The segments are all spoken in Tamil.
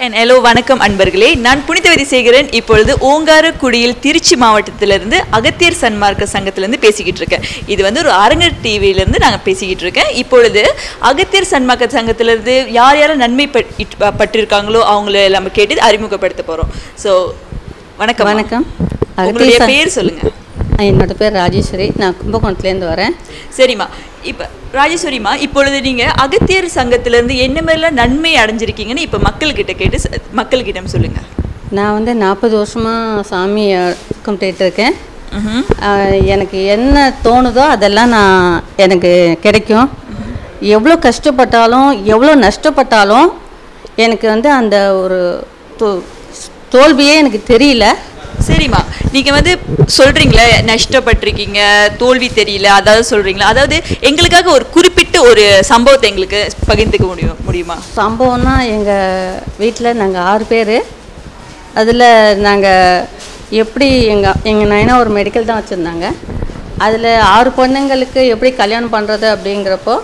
அண்ட் ஹலோ வணக்கம் அன்பர்களே நான் புனிதவதி சேகரன் இப்பொழுது ஓங்காரக்குடியில் திருச்சி மாவட்டத்திலிருந்து அகத்தியர் சன்மார்க்க சங்கத்திலிருந்து பேசிக்கிட்டு இருக்கேன் இது வந்து ஒரு அரங்கர் டிவியிலேருந்து நாங்கள் பேசிக்கிட்டு இருக்கேன் இப்பொழுது அகத்தியர் சன்மார்க்க சங்கத்திலிருந்து யார் யாரும் நன்மை பட்- இட்- பட்டிருக்காங்களோ அவங்கள நம்ம கேட்டு அறிமுகப்படுத்த போகிறோம் ஸோ வணக்கம் வணக்கம். உங்களுடைய அகத்தியர் ச- பேர் சொல்லுங்க என்னோட பேர் ராஜேஸ்வரி நான் கும்பகோணத்துலேருந்து வரேன் சரிம்மா இப்போ ராஜேஸ்வரிம்மா இப்பொழுது நீங்கள் அகத்தியர் சங்கத்திலேருந்து என்ன மாதிரிலாம் நன்மை அடைஞ்சிருக்கீங்கன்னு இப்போ மக்கள்கிட்ட கேட்டு ச- மக்கள்கிட்ட சொல்லுங்கள் நான் வந்து நாற்பது வருஷமாக சாமி கும்பிட்டுட்டு இருக்கேன் ம்ஹும். ஆஹ் எனக்கு என்ன தோணுதோ அதெல்லாம் நான் எனக்கு கிடைக்கும் எவ்வளோ கஷ்டப்பட்டாலும் எவ்வளோ நஷ்டப்பட்டாலும் எனக்கு வந்து அந்த ஒரு தோ- தோல்வியே எனக்கு தெரியல சரிம்மா நீங்க வந்து சொல்றீங்களே நஷ்டப்பட்டிருக்கீங்க தோல்வி தெரியல அதாவது சொல்றீங்களா அதாவது எங்களுக்காக ஒரு குறிப்பிட்ட ஒரு சம்பவத்தை எங்களுக்கு பகிர்ந்துக்க முடியும் முடியுமா சம்பவம்னா எங்கள் வீட்டில் நாங்கள் ஆறு பேர் அதில் நாங்கள் எப்படி எங்கள் எங்கள் நைனா ஒரு மெடிக்கல் தான் வச்சுருந்தாங்க அதில் ஆறு பொண்ணுங்களுக்கு எப்படி கல்யாணம் பண்ணுறது அப்படிங்கிறப்போ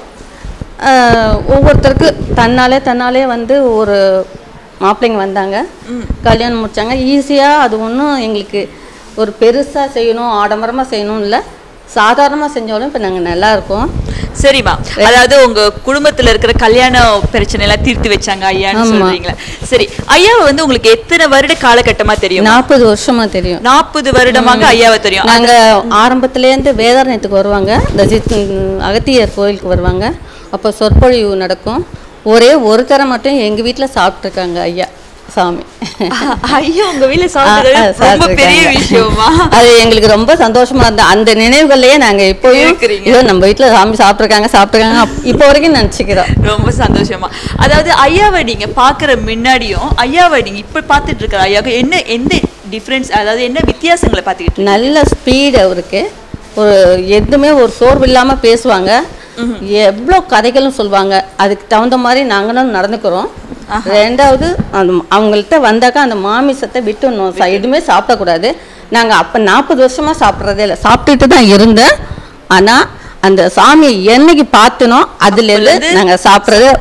ஆஹ், ஒவ்வொருத்தருக்கு தன்னாலே தன்னாலே வந்து ஒரு மாப்பிள்ளைங்க வந்தாங்க கல்யாணம் முடிச்சாங்க ஈஸியாக அது ஒன்றும் எங்களுக்கு ஒரு பெருசாக செய்யணும் ஆடம்பரமாக செய்யணும் இல்லை சாதாரணமாக செஞ்சாலும் இப்போ நாங்கள் நல்லா இருக்கோம் சரிம்மா அதாவது உங்க குடும்பத்துல இருக்கிற கல்யாண பிரச்சனை எல்லாம் தீர்த்து வச்சாங்க ஐயான்னு ஆமா. சொல்றீங்களா சரி ஐயாவை வந்து உங்களுக்கு எத்தனை வருட காலகட்டமா தெரியும் நாற்பது வருஷமா தெரியும் நாற்பது வருடமாக ஐயாவை தெரியும் நாங்க ஆரம்பத்துலேருந்து வேதாரண்யத்துக்கு வருவாங்க இந்த ஜித் அகத்தியர் கோயிலுக்கு வருவாங்க அப்போ சொற்பொழிவு நடக்கும் ஒரே ஒரு தரம் மட்டும் எங்க வீட்ல சாப்பிட்ருக்காங்க ஐயா சாமி ஐயா உங்க வீட்டுல ஆ, சாப்பிட்டது ஆ, ரொம்ப பெரிய சாப்பிட்டிருக்காங்க. விஷயமா அது எங்களுக்கு ரொம்ப சந்தோஷமா இருந்த அந்த நினைவுகள்லயே நாங்க இப்போயும் இருக்கிறீங்க. இதோ நம்ம வீட்ல சாமி சாப்பிட்ருக்காங்க சாப்பிட்ருக்காங்க இப்போ வரைக்கும் நினச்சிக்கிறோம் ரொம்ப சந்தோஷமா அதாவது ஐயாவை நீங்க பாக்குற முன்னாடியும் ஐயாவை நீங்க இப்ப பார்த்துட்டு இருக்கிற ஐயாவுக்கு என்ன எந்த டிஃபரன்ஸ் அதாவது என்ன வித்தியாசங்களை பார்த்துக்கிட்டு நல்ல ஸ்பீடு அவருக்கு ஒரு எதுவுமே ஒரு சோர்வு இல்லாம பேசுவாங்க எவ்வளோ கதைகளும் சொல்லுவாங்க அதுக்கு தகுந்த மாதிரி நாங்களும் நடந்துக்கிறோம் ரெண்டாவது அந்த அவங்கள்ட்ட வந்தாக்கா அந்த மாமிசத்தை விட்டுடணும் ச- எதுவுமே சாப்பிடக்கூடாது நாங்க அப்ப நாற்பது வருஷமா சாப்பிட்றதே இல்லை சாப்பிட்டுட்டு தான் இருந்தேன் ஆனா அந்த சாமியை என்னைக்கு பார்த்தனோ அதுல இருந்து அப்போலேருந்து நாங்க சாப்பிட்றது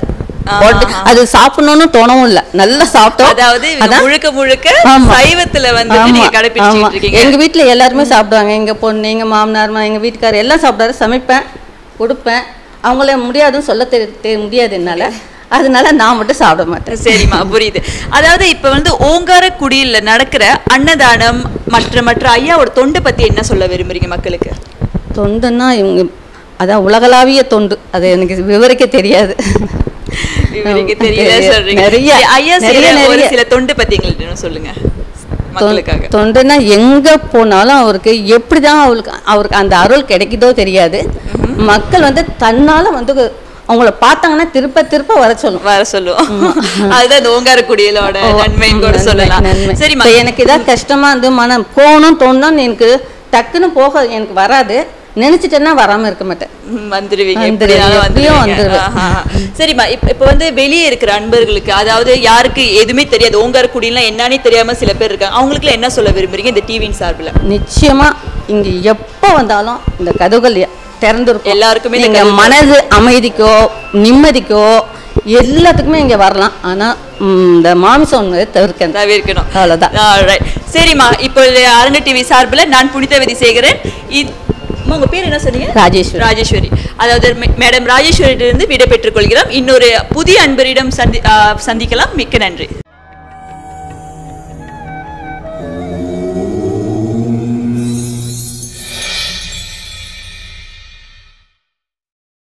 அது சாப்பிடணும்னு தோணவும் இல்லை நல்லா சாப்பிட்டோம் அதாவது இவங்க அதான் முழுக்க முழுக்க ஆமா. சைவத்துல வந்து ஆமா, நீங்க கடைபிடிச்சிட்டு ஆமா. இருக்கீங்க எங்க வீட்ல எல்லாருமே சாப்பிடுவாங்க எங்க பொண்ணு எங்க மாமனார் மா- எங்க வீட்டுக்காரர் எல்லாம் சாப்பிடாரு சமைப்பேன் கொடுப்பேன் அவங்கள முடியாதுன்னு சொல்ல தெரி தெரி- முடியாது என்னால அதனால நான் மட்டும் சாப்பிட மாட்டேன் சரிம்மா புரியுது அதாவது இப்ப வந்து ஓங்காரக்குடியில நடக்கிற அன்னதானம் மற்ற மற்ற ஐயாவோட தொண்டை பத்தி என்ன சொல்ல விரும்புறீங்க மக்களுக்கு தொண்டுன்னா இவங்க அதான் உலகளாவிய தொண்டு அது எனக்கு விவரிக்க தெரியாது இவருக்கு தெரியல தெரியாது. சொல்றீங்க நிறைய, சரி, ஐயா நிறைய, செய்யற ஒரு நிறைய. சில தொண்டு பத்தி எங்களுக்கு இன்னும் சொல்லுங்க மக்களுக்காக தொண்டுன்னா எங்க போனாலும் அவருக்கு எப்படிதான் அவருக்கு அவருக்கு அந்த அருள் கிடைக்குதோ தெரியாது மக்கள் வந்து தன்னால வந்து அவங்கள பார்த்தாங்கன்னா திருப்ப திருப்ப வர சொல்லும் வர சொல்லுவோம் அதுதான் இந்த ஓங்காரக்குடியிலோட நன்மைன்னு கூட நன்மை, சொல்லலாம் நன்மை. சரிம்மா இப்ப எனக்கு ஏதாவது கஷ்டமா இருந்து மனம் போகணும் தோணுன்னு எனக்கு டக்குன்னு போக எனக்கு வராது நினைச்சிட்டேன்னா வராம இருக்க மாட்டேன் ம், வந்துருவீங்க வந்துருவேன். எப்படினாலும் எப்படியும் வந்துருவீங்க வந்துருவேன். ஆஹா. சரிம்மா இப்ப இப்ப வந்து வெளியே இருக்கிற அன்பர்களுக்கு அதாவது யாருக்கு எதுவுமே தெரியாது ஓங்காரக்குடிலாம் என்னன்னே தெரியாம சில பேர் இருக்காங்க அவங்களுக்கு என்ன சொல்ல விரும்புறீங்க இந்த டிவியின் சார்பில் நிச்சயமா இங்க எப்போ வந்தாலும் இந்த கதவுகள் திறந்துருக்கும் எல்லாருக்குமே இந்த நீங்க கதவு மனது அமைதிக்கோ நிம்மதிக்கோ எல்லாத்துக்குமே இங்க வரலாம் ஆனா ம், இந்த மாமிசம் ஒன்று தவிர்க்க தவிர்க்கணும் அவ்வளவுதான் Alright. சரிம்மா இப்போ அரங்க டிவி சார்பில் நான் புனிதவதி சேகரன் இ- அம்மா, உங்க பேர் என்ன சொன்னீங்க ராஜேஸ்வரி ராஜேஸ்வரி அதாவது மே- மேடம் ராஜேஸ்வரியிலிருந்து விடை பெற்றுக் கொள்கிறோம் இன்னொரு புதிய அன்பரிடம் சந்தி ஆ, சந்திக்கலாம் மிக்க நன்றி